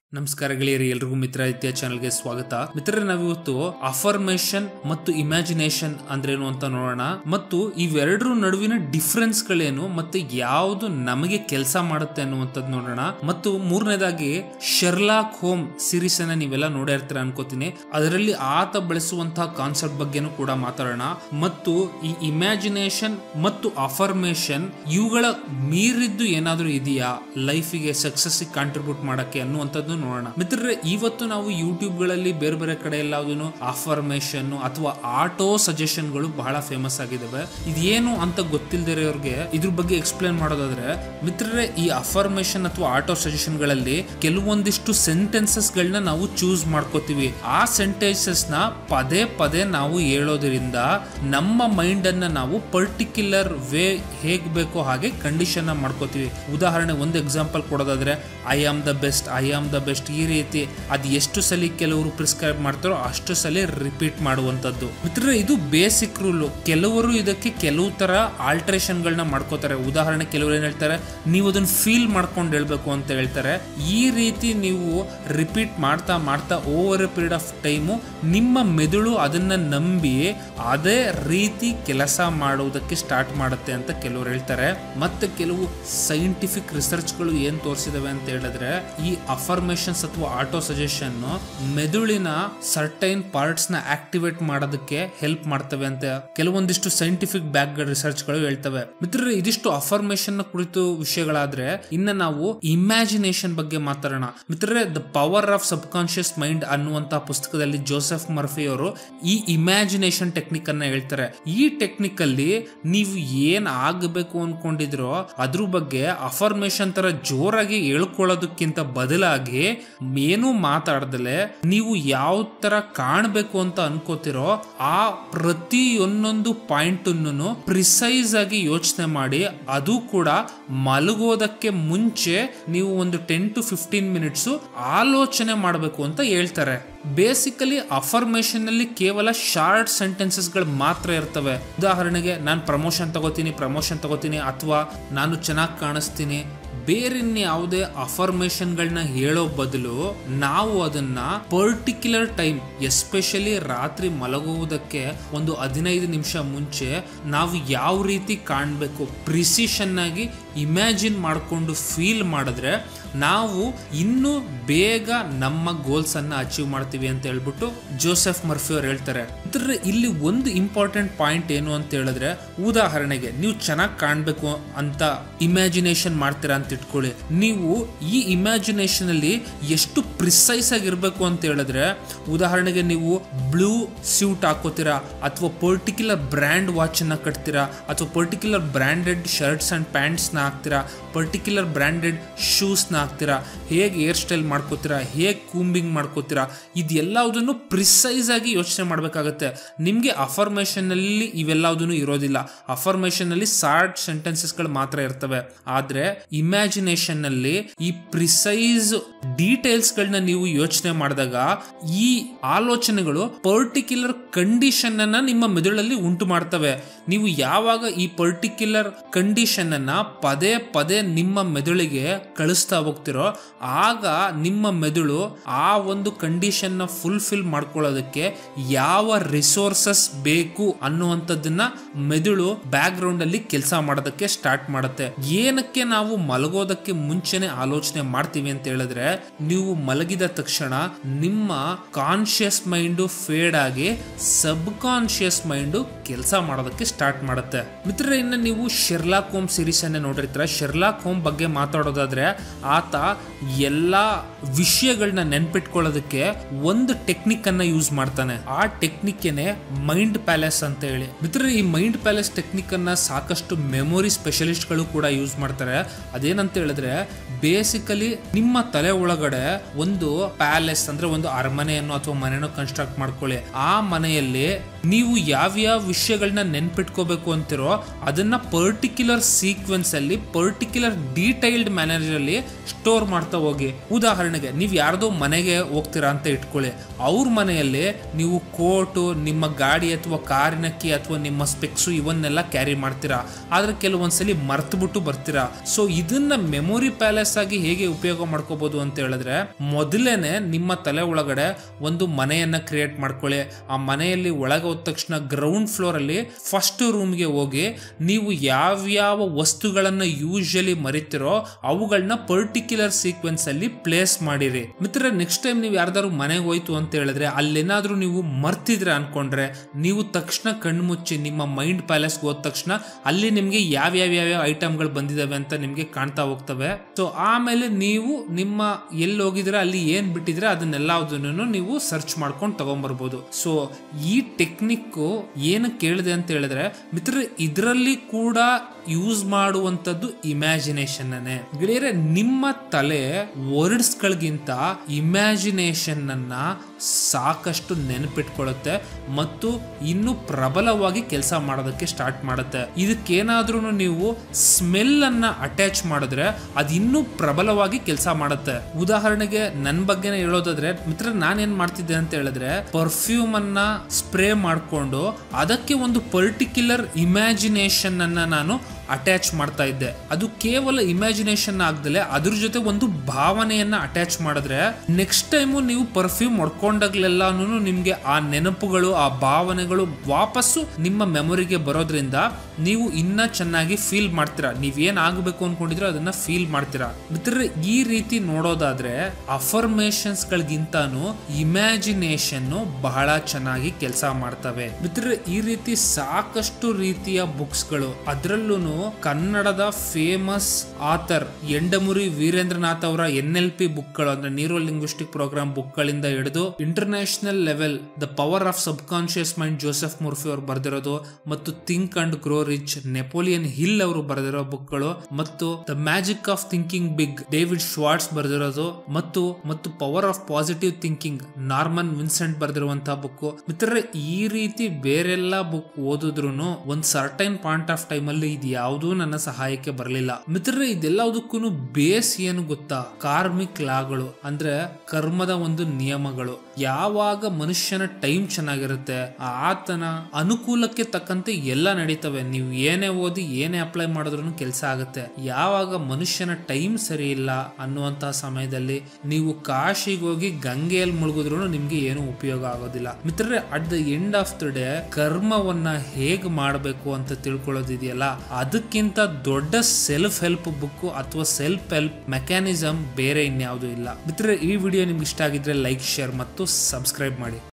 ನಮಸ್ಕಾರ ಗೆಳೆಯರಿ ಎಲ್ರಿಗೂ ಮಿತ್ರಾದಿತ್ಯ ಚಾನಲ್ಗೆ ಸ್ವಾಗತ ಮಿತ್ರರೇ ನಾವಿವತ್ತು ಅಫರ್ಮೇಶನ್ ಮತ್ತು ಇಮ್ಯಾಜಿನೇಷನ್ ಅಂದ್ರೇನು ಅಂತ ನೋಡೋಣ ಮತ್ತು ಇವೆರಡರ ನಡುವಿನ ಡಿಫ್ರೆನ್ಸ್ ಗಳೇನು ಮತ್ತೆ ಯಾವುದು ನಮಗೆ ಕೆಲಸ ಮಾಡುತ್ತೆ ಅನ್ನುವಂಥದ್ದು ನೋಡೋಣ ಮತ್ತು ಮೂರನೇದಾಗಿ ಶೆರ್ಲಾಕ್ ಹೋಮ್ ಸೀರೀಸ್ ಅನ್ನ ನೀವೆಲ್ಲ ನೋಡೇ ಇರ್ತೀರ ಅನ್ಕೋತೀನಿ ಅದರಲ್ಲಿ ಆತ ಬಳಸುವಂತಹ ಕಾನ್ಸೆಪ್ಟ್ ಬಗ್ಗೆನೂ ಕೂಡ ಮಾತಾಡೋಣ ಮತ್ತು ಈ ಇಮ್ಯಾಜಿನೇಷನ್ ಮತ್ತು ಅಫರ್ಮೇಶನ್ ಇವುಗಳ ಮೀರಿದ್ದು ಏನಾದರೂ ಇದೆಯಾ ಲೈಫಿಗೆ ಸಕ್ಸಸ್ ಕಾಂಟ್ರಿಬ್ಯೂಟ್ ಮಾಡಕ್ಕೆ ಅನ್ನುವಂಥದ್ದು ನೋಡೋಣ ಮಿತ್ರರೇ ಇವತ್ತು ನಾವು ಯೂಟ್ಯೂಬ್ ಗಳಲ್ಲಿ ಬೇರೆ ಬೇರೆ ಕಡೆ ಎಲ್ಲಾವುದನ್ನು ಅಫರ್ಮೇಶನ್ ಅಥವಾ ಆಟೋ ಸಜೆಷನ್ ಗಳು ಬಹಳ ಫೇಮಸ್ ಆಗಿದಾವೆ ಇದೇನು ಅಂತ ಗೊತ್ತಿಲ್ಲದಿರೋರಿಗೆ ಇದ್ರ ಬಗ್ಗೆ ಎಕ್ಸ್ಪ್ಲೇನ್ ಮಾಡೋದಾದ್ರೆ ಮಿತ್ರರೇ ಈ ಅಫರ್ಮೇಶನ್ ಅಥವಾ ಆಟೋ ಸಜೆಷನ್ ಗಳಲ್ಲಿ ಕೆಲವೊಂದಿಷ್ಟು ಸೆಂಟೆನ್ಸಸ್ ಗಳನ್ನ ನಾವು ಚೂಸ್ ಮಾಡ್ಕೋತೀವಿ ಆ ಸೆಂಟೆನ್ಸಸ್ ನ ಪದೇ ಪದೇ ನಾವು ಹೇಳೋದ್ರಿಂದ ನಮ್ಮ ಮೈಂಡ್ ಅನ್ನ ನಾವು ಪರ್ಟಿಕ್ಯುಲರ್ ವೇ ಹೇಗ್ ಬೇಕೋ ಹಾಗೆ ಕಂಡೀಷನ್ ಮಾಡ್ಕೋತೀವಿ ಉದಾಹರಣೆ ಒಂದು ಎಕ್ಸಾಂಪಲ್ ಕೊಡೋದಾದ್ರೆ I am the best I am the best ಈ ರೀತಿ ಅದು ಎಷ್ಟು ಸಲ ಕೆಲವರು ಪ್ರಿಸ್ಕ್ರೈಬ್ ಮಾಡ್ತಾರೋ ಅಷ್ಟು ಸಲ ರಿಪೀಟ್ ಮಾಡುವಂತದ್ದು ಮಿತ್ರರೇ ಇದು ಬೇಸಿಕ್ ರೂಲ್ ಕೆಲವರು ಇದಕ್ಕೆ ಕೆಲವು ತರ ಆಲ್ಟ್ರೇಷನ್ ಗಳನ್ನ ಮಾಡ್ಕೋತಾರೆ ಉದಾಹರಣೆ ಕೆಲವರು ಏನ್ ಹೇಳ್ತಾರೆ ನೀವು ಅದನ್ನ ಫೀಲ್ ಮಾಡ್ಕೊಂಡು ಹೇಳ್ಬೇಕು ಅಂತ ಹೇಳ್ತಾರೆ ಈ ರೀತಿ ನೀವು ರಿಪೀಟ್ ಮಾಡ್ತಾ ಮಾಡ್ತಾ over a period of time ನಿಮ್ಮ ಮೆದುಳು ಅದನ್ನ ನಂಬಿ ಅದೇ ರೀತಿ ಕೆಲಸ ಮಾಡುವುದಕ್ಕೆ ಸ್ಟಾರ್ಟ್ ಮಾಡುತ್ತೆ ಅಂತ ಕೆಲವರು ಹೇಳ್ತಾರೆ ಮತ್ತೆ ಕೆಲವು ಸೈಂಟಿಫಿಕ್ ರಿಸರ್ಚ್ಗಳು ಏನ್ ತೋರಿಸಿದವೆ ಅಂತ ಹೇಳಿದ್ರೆ ಈ ಅಫರ್ಮೇಶನ್ಸ್ ಅಥವಾ ಆಟೋ ಸಜೆಷನ್ ಮೆದುಳಿನ ಸರ್ಟೈನ್ ಪಾರ್ಟ್ಸ್ ನ ಆಕ್ಟಿವೇಟ್ ಮಾಡೋದಕ್ಕೆ ಹೆಲ್ಪ್ ಮಾಡ್ತವೆ ಅಂತ ಕೆಲವೊಂದಿಷ್ಟು ಸೈಂಟಿಫಿಕ್ ಬ್ಯಾಕ್ ರಿಸರ್ಚ್ ಗಳು ಹೇಳ್ತವೆ ಮಿತ್ರರೇ ಇದಿಷ್ಟು ಅಫರ್ಮೇಶನ್ ನ ಕುರಿತು ವಿಷಯಗಳಾದ್ರೆ ಇನ್ನ ನಾವು ಇಮ್ಯಾಜಿನೇಷನ್ ಬಗ್ಗೆ ಮಾತಾಡೋಣ ಮಿತ್ರರೇ the power of subconscious mind ಅನ್ನುವಂತ ಪುಸ್ತಕದಲ್ಲಿ ಜೋಸೆಫ್ ಮರ್ಫಿ ಅವರು ಈ ಇಮ್ಯಾಜಿನೇಷನ್ ಟೆಕ್ನಿಕ್ ಅನ್ನ ಹೇಳ್ತಾರೆ ಈ ಟೆಕ್ನಿಕ್ ಅಲ್ಲಿ ನೀವು ಏನ್ ಆಗಬೇಕು ಅನ್ಕೊಂಡಿದ್ರೋ ಅದ್ರ ಬಗ್ಗೆ ಅಫರ್ಮೇಶನ್ ತರ ಜೋರಾಗಿ ಹೇಳ್ಕೊಳ್ಳೋದಕ್ಕಿಂತ ಬದಲಾಗಿ ಏನು ಮಾತಾಡ್ದಲೆ ನೀವು ಯಾವ ತರ ಕಾಣ್ಬೇಕು ಅಂತ ಅನ್ಕೋತಿರೋ ಆ ಪ್ರತಿಯೊಂದೊಂದು ಪಾಯಿಂಟ್ ಪ್ರಿಸೈಸ್ ಆಗಿ ಯೋಚನೆ ಮಾಡಿ ಅದು ಕೂಡ ಮಲಗೋದಕ್ಕೆ ಮುಂಚೆ ನೀವು ಒಂದು ಟೆನ್ ಟು ಫಿಫ್ಟೀನ್ ಮಿನಿಟ್ಸ್ ಆಲೋಚನೆ ಮಾಡಬೇಕು ಅಂತ ಹೇಳ್ತಾರೆ ಬೇಸಿಕಲಿ ಅಫರ್ಮೇಶನ್ ಅಲ್ಲಿ ಕೇವಲ ಶಾರ್ಟ್ ಸೆಂಟೆನ್ಸಸ್ ಗಳು ಮಾತ್ರ ಇರ್ತವೆ ಉದಾಹರಣೆಗೆ ನಾನು ಪ್ರಮೋಷನ್ ತಗೋತೀನಿ ಪ್ರಮೋಷನ್ ತಗೋತೀನಿ ಅಥವಾ ನಾನು ಚೆನ್ನಾಗಿ ಕಾಣಿಸ್ತೀನಿ ಬೇರಿನ್ ಯಾವುದೇ ಅಫರ್ಮೇಶನ್ಗಳನ್ನ ಹೇಳೋ ಬದಲು ನಾವು ಅದನ್ನ ಪರ್ಟಿಕ್ಯುಲರ್ ಟೈಮ್ ಎಸ್ಪೆಷಲಿ ರಾತ್ರಿ ಮಲಗುವುದಕ್ಕೆ ಒಂದು ಹದಿನೈದು ನಿಮಿಷ ಮುಂಚೆ ನಾವು ಯಾವ ರೀತಿ ಕಾಣಬೇಕು ಪ್ರಿಸಿಷನ್ ಆಗಿ ಇಮ್ಯಾಜಿನ್ ಮಾಡಿಕೊಂಡು ಫೀಲ್ ಮಾಡಿದ್ರೆ ನಾವು ಇನ್ನೂ ಬೇಗ ನಮ್ಮ ಗೋಲ್ಸ್ ಅನ್ನ ಅಚೀವ್ ಮಾಡ್ತೀವಿ ಅಂತ ಹೇಳ್ಬಿಟ್ಟು ಜೋಸೆಫ್ ಮರ್ಫಿ ಅವ್ರು ಹೇಳ್ತಾರೆ ಇದ್ರೆ ಇಲ್ಲಿ ಒಂದು ಇಂಪಾರ್ಟೆಂಟ್ ಪಾಯಿಂಟ್ ಏನು ಅಂತ ಹೇಳಿದ್ರೆ ಉದಾಹರಣೆಗೆ ನೀವು ಚೆನ್ನಾಗಿ ಕಾಣಬೇಕು ಅಂತ ಇಮ್ಯಾಜಿನೇಷನ್ ಮಾಡ್ತೀರಾ ಅಂತ ಇಟ್ಕೊಳ್ಳಿ ನೀವು ಈ ಇಮ್ಯಾಜಿನೇಷನ್ ಅಲ್ಲಿ ಎಷ್ಟು ಪ್ರಿಸೈಸ್ ಆಗಿರ್ಬೇಕು ಅಂತ ಹೇಳಿದ್ರೆ ಉದಾಹರಣೆಗೆ ನೀವು ಬ್ಲೂ ಸ್ಯೂಟ್ ಹಾಕೋತೀರಾ ಅಥವಾ ಪರ್ಟಿಕ್ಯುಲರ್ ಬ್ರ್ಯಾಂಡ್ ವಾಚ್ ಅನ್ನ ಕಟ್ತೀರಾ ಅಥವಾ particular branded shirts and pants ನ ಹಾಕ್ತೀರಾ ಪರ್ಟಿಕ್ಯುಲರ್ ಬ್ರ್ಯಾಂಡೆಡ್ ಶೂಸ್ ನ ಹಾಕ್ತೀರಾ ಹೇಗೆ ಹೇರ್ ಸ್ಟೈಲ್ ಮಾಡ್ಕೋತೀರಾ ಹೇಗೆ ಕೂಂಬಿಂಗ್ ಮಾಡ್ಕೋತೀರಾ ಇದೆಲ್ಲದನ್ನು ಪ್ರಿಸೈಸ್ ಆಗಿ ಯೋಚನೆ ಮಾಡಬೇಕಾಗತ್ತೆ ನಿಮಗೆ ಅಫರ್ಮೇಷನ್ ಅಲ್ಲಿ ಇವೆಲ್ಲದನ್ನು ಇರೋದಿಲ್ಲ ಅಫರ್ಮೇಷನ್ ಅಲ್ಲಿ ಶಾರ್ಟ್ ಸೆಂಟೆನ್ಸಸ್ಗಳು ಮಾತ್ರ ಇರ್ತವೆ ಆದ್ರೆ ಇಮ್ಯಾಜಿನೇಷನ್ ನಲ್ಲಿ ಈ ಪ್ರಿಸೈಸ್ ಡೀಟೇಲ್ಸ್ ಗಳನ್ನ ನೀವು ಯೋಚನೆ ಮಾಡಿದಾಗ ಈ ಆಲೋಚನೆಗಳು ಪರ್ಟಿಕ್ಯುಲರ್ ಕಂಡೀಷನ್ ಅನ್ನ ನಿಮ್ಮ ಮೆದುಳಲ್ಲಿ ಉಂಟು ಮಾಡ್ತವೆ ನೀವು ಯಾವಾಗ ಈ ಪರ್ಟಿಕ್ಯುಲರ್ ಕಂಡೀಷನ್ ಅನ್ನ ಪದೇ ಪದೇ ನಿಮ್ಮ ಮೆದುಳಿಗೆ ಕಳಿಸ್ತಾ ಹೋಗ್ತಿರೋ ಆಗ ನಿಮ್ಮ ಮೆದುಳು ಆ ಒಂದು ಕಂಡೀಷನ್ ನ ಫುಲ್ಫಿಲ್ ಮಾಡ್ಕೊಳ್ಳೋದಕ್ಕೆ ಯಾವ ರಿಸೋರ್ಸಸ್ ಬೇಕು ಅನ್ನುವಂಥದ್ದನ್ನ ಮೆದುಳು ಬ್ಯಾಕ್ ಗ್ರೌಂಡ್ ಅಲ್ಲಿ ಕೆಲಸ ಮಾಡೋದಕ್ಕೆ ಸ್ಟಾರ್ಟ್ ಮಾಡುತ್ತೆ ಏನಕ್ಕೆ ನಾವು ಮಲಗೋದಕ್ಕೆ ಮುಂಚೆನೆ ಆಲೋಚನೆ ಮಾಡ್ತೀವಿ ಅಂತ ಹೇಳಿದ್ರೆ ನೀವು ಮಲಗಿದ ತಕ್ಷಣ ನಿಮ್ಮ ಕಾನ್ಶಿಯಸ್ ಮೈಂಡ್ ಫೇಡ್ ಆಗಿ ಸಬ್ ಕಾನ್ಶಿಯಸ್ ಮೈಂಡ್ ಕೆಲಸ ಮಾಡೋದಕ್ಕೆ ಸ್ಟಾರ್ಟ್ ಮಾಡುತ್ತೆ ಮಿತ್ರರೇ ಇನ್ನು ನೀವು ಶೆರ್ಲಾಕ್ ಹೋಮ್ ಸೀರೀಸ್ ಅನ್ನ ನೋಡಿರ್ತೀರ ಶೆರ್ಲಾಕ್ ಹೋಮ್ ಬಗ್ಗೆ ಮಾತಾಡೋದಾದ್ರೆ ಆತ ಎಲ್ಲಾ ವಿಷಯಗಳನ್ನ ನೆನ್ಪಿಟ್ಕೊಳ್ಳೋದಕ್ಕೆ ಒಂದು ಟೆಕ್ನಿಕ್ ಅನ್ನ ಯೂಸ್ ಮಾಡ್ತಾನೆ ಆ ಟೆಕ್ನಿಕ್ನೆ ಮೈಂಡ್ ಪ್ಯಾಲೇಸ್ ಅಂತ ಹೇಳಿ ಮಿತ್ರರೇ ಈ ಮೈಂಡ್ ಪ್ಯಾಲೇಸ್ ಟೆಕ್ನಿಕ್ ಅನ್ನ ಸಾಕಷ್ಟು ಮೆಮೊರಿ ಸ್ಪೆಷಲಿಸ್ಟ್ ಗಳು ಕೂಡ ಯೂಸ್ ಮಾಡ್ತಾರೆ ಅದೇನಂತ ಹೇಳಿದ್ರೆ ಬೇಸಿಕಲಿ ನಿಮ್ಮ ತಲೆ ಒಳಗಡೆ ಒಂದು ಪ್ಯಾಲೇಸ್ ಅಂದ್ರೆ ಒಂದು ಅರಮನೆಯನ್ನು ಅಥವಾ ಮನೆಯನ್ನು ಕನ್ಸ್ಟ್ರಕ್ಟ್ ಮಾಡ್ಕೊಳ್ಳಿ ಆ ಮನೆಯಲ್ಲಿ ನೀವು ಯಾವ್ಯಾವ ವಿಷಯಗಳನ್ನ ನೆನ್ಪಿಟ್ಕೋಬೇಕು ಅಂತಿರೋ ಅದನ್ನ ಪರ್ಟಿಕ್ಯುಲರ್ ಸೀಕ್ವೆನ್ಸ್ ಅಲ್ಲಿ ಪರ್ಟಿಕ್ಯುಲರ್ ಡೀಟೈಲ್ಡ್ ಮ್ಯಾನೇಜ್ ಅಲ್ಲಿ ಸ್ಟೋರ್ ಮಾಡ್ತಾ ಹೋಗಿ ಉದಾಹರಣೆಗೆ ನೀವು ಯಾರ್ದೋ ಮನೆಗೆ ಹೋಗ್ತೀರಾ ಅಂತ ಇಟ್ಕೊಳ್ಳಿ ಅವ್ರ ಮನೆಯಲ್ಲಿ ನೀವು ಕೋಟು ನಿಮ್ಮ ಗಾಡಿ ಅಥವಾ ಕಾರಿನ ಕೀ ಅಥವಾ ನಿಮ್ಮ ಸ್ಪೆಕ್ಸು ಇವನ್ನೆಲ್ಲ ಕ್ಯಾರಿ ಮಾಡ್ತೀರಾ ಆದ್ರೆ ಕೆಲವೊಂದ್ಸಲಿ ಮರ್ತ್ಬಿಟ್ಟು ಬರ್ತೀರಾ ಸೊ ಇದನ್ನ ಮೆಮೊರಿ ಪ್ಯಾಲೇಸ್ ಆಗಿ ಹೇಗೆ ಉಪಯೋಗ ಮಾಡ್ಕೋಬಹುದು ಅಂತ ಹೇಳಿದ್ರೆ ಮೊದಲೇನೆ ನಿಮ್ಮ ತಲೆ ಒಳಗಡೆ ಒಂದು ಮನೆಯನ್ನ ಕ್ರಿಯೇಟ್ ಮಾಡ್ಕೊಳ್ಳಿ ಆ ಮನೆಯಲ್ಲಿ ಒಳಗೆ ಹೋದ ತಕ್ಷಣ ಗ್ರೌಂಡ್ ಫ್ಲೋರ್ ಅಲ್ಲಿ ಫಸ್ಟ್ ರೂಮ್ಗೆ ಹೋಗಿ ನೀವು ಯಾವ್ಯಾವ ವಸ್ತುಗಳನ್ನ ಯೂಶಲಿ ಮರಿತಿರೋ ಅವುಗಳನ್ನ ಪರ್ಟಿಕ್ಯುಲರ್ ಸೀಕ್ವೆನ್ಸ್ ಅಲ್ಲಿ ಪ್ಲೇಸ್ ಮಾಡಿರಿ ಮಿತ್ರ ನೆಕ್ಸ್ಟ್ ಟೈಮ್ ನೀವು ಯಾರ್ದಾದ್ರು ಮನೆಗೆ ಹೋಯ್ತು ಅಂತ ಹೇಳಿದ್ರೆ ಅಲ್ಲೇನಾದ್ರೂ ನೀವು ಮರ್ತಿದ್ರೆ ಅನ್ಕೊಂಡ್ರೆ ನೀವು ತಕ್ಷಣ ಕಣ್ಮುಚ್ಚಿ ನಿಮ್ಮ ಮೈಂಡ್ ಪ್ಯಾಲೇಸ್ಗೆ ಹೋದ ತಕ್ಷಣ ಅಲ್ಲಿ ನಿಮ್ಗೆ ಯಾವ ಯಾವ ಯಾವ ಐಟಮ್ಗಳು ಬಂದಿದಾವೆ ಅಂತ ನಿಮ್ಗೆ ಕಾಣ್ತಾ ಹೋಗ್ತವೆ ಸೊ ಆಮೇಲೆ ನೀವು ನಿಮ್ಮ ಎಲ್ಲಿ ಹೋಗಿದ್ರೆ ಅಲ್ಲಿ ಏನ್ ಬಿಟ್ಟಿದ್ರೆ ಅದನ್ನೆಲ್ಲದನ್ನು ನೀವು ಸರ್ಚ್ ಮಾಡ್ಕೊಂಡು ತಗೊಂಡ್ಬರ್ಬೋದು ಸೊ ಈ ಟೆಕ್ನಿಕ್ ಏನು ಕೇಳಿದೆ ಅಂತ ಹೇಳಿದ್ರೆ ಮಿತ್ರ ಇದರಲ್ಲಿ ಕೂಡ ಯೂಸ್ ಮಾಡುವಂತದ್ದು ಇಮ್ಯಾಜಿನೇಷನ್ ಗೆಳೆಯರೆ ನಿಮ್ಮ ತಲೆ ವರ್ಡ್ಸ್ ಗಳಿಗಿಂತ ಇಮ್ಯಾಜಿನೇಷನ್ ಅನ್ನ ಸಾಕಷ್ಟು ನೆನಪಿಟ್ಕೊಳ್ಳುತ್ತೆ ಮತ್ತು ಇನ್ನು ಪ್ರಬಲವಾಗಿ ಕೆಲಸ ಮಾಡೋದಕ್ಕೆ ಸ್ಟಾರ್ಟ್ ಮಾಡುತ್ತೆ ಇದಕ್ಕೇನಾದ್ರೂ ನೀವು ಸ್ಮೆಲ್ ಅನ್ನ ಅಟ್ಯಾಚ್ ಮಾಡಿದ್ರೆ ಅದು ಇನ್ನೂ ಪ್ರಬಲವಾಗಿ ಕೆಲಸ ಮಾಡುತ್ತೆ ಉದಾಹರಣೆಗೆ ನನ್ನ ಬಗ್ಗೆನೇ ಹೇಳೋದಾದ್ರೆ ಮಿತ್ರ ನಾನೇನ್ ಮಾಡ್ತಿದ್ದೆ ಅಂತ ಹೇಳಿದ್ರೆ ಪರ್ಫ್ಯೂಮ್ ಅನ್ನ ಸ್ಪ್ರೇ ಮಾಡಿಕೊಂಡು ಅದಕ್ಕೆ ಒಂದು ಪರ್ಟಿಕ್ಯುಲರ್ ಇಮ್ಯಾಜಿನೇಷನ್ ಅನ್ನ ನಾನು ಅಟ್ಯಾಚ್ ಮಾಡ್ತಾ ಇದ್ದೆ ಅದು ಕೇವಲ ಇಮ್ಯಾಜಿನೇಷನ್ ಆಗ್ದಲೆ ಅದ್ರ ಜೊತೆ ಒಂದು ಭಾವನೆಯನ್ನ ಅಟ್ಯಾಚ್ ಮಾಡಿದ್ರೆ ನೆಕ್ಸ್ಟ್ ಟೈಮು ನೀವು ಪರ್ಫ್ಯೂಮ್ ಹೊಡ್ಕೊಂಡಾಗ್ಲೆಲ್ಲಾನು ನಿಮ್ಗೆ ಆ ನೆನಪುಗಳು ಆ ಭಾವನೆಗಳು ವಾಪಸ್ಸು ನಿಮ್ಮ ಮೆಮೊರಿಗೆ ಬರೋದ್ರಿಂದ ನೀವು ಇನ್ನ ಚೆನ್ನಾಗಿ ಫೀಲ್ ಮಾಡ್ತೀರಾ ನೀವೇನ್ ಆಗಬೇಕು ಅನ್ಕೊಂಡಿದ್ರೆ ಅದನ್ನ ಫೀಲ್ ಮಾಡ್ತೀರಾ ಮಿತ್ರರೆ ಈ ರೀತಿ ನೋಡೋದಾದ್ರೆ ಅಫರ್ಮೇಶನ್ಸ್ ಗಳಿಗಿಂತಾನು ಇಮ್ಯಾಜಿನೇಷನ್ ಬಹಳ ಚೆನ್ನಾಗಿ ಕೆಲಸ ಮಾಡ್ತವೆ ಮಿತ್ರರೆ ಈ ರೀತಿ ಸಾಕಷ್ಟು ರೀತಿಯ ಬುಕ್ಸ್ಗಳು ಅದರಲ್ಲೂ ಕನ್ನಡದ ಫೇಮಸ್ ಆಥರ್ ಎಂಡಮುರಿ ವೀರೇಂದ್ರನಾಥ್ ಅವರ ಎನ್ ಎಲ್ ಪಿ ಬುಕ್ಗಳು ಅಂದ್ರೆ ನ್ಯೂರೋ ಲಿಂಗ್ವಿಸ್ಟಿಕ್ ಪ್ರೋಗ್ರಾಮ್ ಬುಕ್ಗಳಿಂದ ಹಿಡಿದು international level the power of subconscious mind Joseph Murphy ಅವರು ಬರೆದಿರೋದು ಮತ್ತು think and grow rich Napoleon Hill ಅವರು ಬರೆದಿರೋ ಬುಕ್ಗಳು ಮತ್ತು the magic of thinking big David Schwartz ಬರೆದಿರೋದು ಮತ್ತು ಮತ್ತು power of positive thinking Norman Vincent ಬರೆದಿರುವಂತಹ ಬುಕ್ ಮಿತ್ರರೆ ಈ ರೀತಿ ಬೇರೆಲ್ಲ ಬುಕ್ ಓದಿದ್ರು ಒಂದ್ ಸರ್ಟೈನ್ ಪಾಯಿಂಟ್ ಆಫ್ ಟೈಮ್ ಅಲ್ಲಿ ಇದು ಯಾವುದೂ ನನ್ನ ಸಹಾಯಕ್ಕೆ ಬರಲಿಲ್ಲ ಮಿತ್ರರೆ ಇದೆಲ್ಲದಕ್ಕೂ ಬೇಸ್ ಏನು ಗೊತ್ತಾ ಕಾರ್ಮಿಕ್ ಲಾಗಳು ಅಂದ್ರೆ ಕರ್ಮದ ಒಂದು ನಿಯಮಗಳು ಯಾವಾಗ ಮನುಷ್ಯನ ಟೈಮ್ ಚೆನ್ನಾಗಿರುತ್ತೆ ಆತನ ಅನುಕೂಲಕ್ಕೆ ತಕ್ಕಂತೆ ಎಲ್ಲ ನಡೀತವೆ ನೀವು ಏನೇ ಓದಿ ಏನೇ ಅಪ್ಲೈ ಮಾಡಿದ್ರು ಕೆಲಸ ಆಗುತ್ತೆ ಯಾವಾಗ ಮನುಷ್ಯನ ಟೈಮ್ ಸರಿ ಇಲ್ಲ ಅನ್ನುವಂತಹ ಸಮಯದಲ್ಲಿ ನೀವು ಕಾಶಿಗೆ ಹೋಗಿ ಗಂಗೆಯಲ್ಲಿ ಮುಳುಗಿದ್ರು ನಿಮ್ಗೆ ಏನು ಉಪಯೋಗ ಆಗೋದಿಲ್ಲ ಮಿತ್ರರೆ at the end of the day ಕರ್ಮವನ್ನ ಹೇಗ್ ಮಾಡಬೇಕು ಅಂತ ತಿಳ್ಕೊಳ್ಳೋದಿದೆಯಲ್ಲ ಅದಕ್ಕಿಂತ ದೊಡ್ಡ ಸೆಲ್ಫ್ ಹೆಲ್ಪ್ ಬುಕ್ ಅಥವಾ ಸೆಲ್ಫ್ ಹೆಲ್ಪ್ ಮೆಕ್ಯಾನಿಸಮ್ ಬೇರೆ ಇನ್ಯಾವುದೂ ಇಲ್ಲ ಮಿತ್ರರೆ ಈ ವಿಡಿಯೋ ನಿಮ್ಗೆ ಇಷ್ಟ ಆಗಿದ್ರೆ ಲೈಕ್ ಶೇರ್ ಮತ್ತು ಸಬ್ಸ್ಕ್ರೈಬ್ ಮಾಡಿ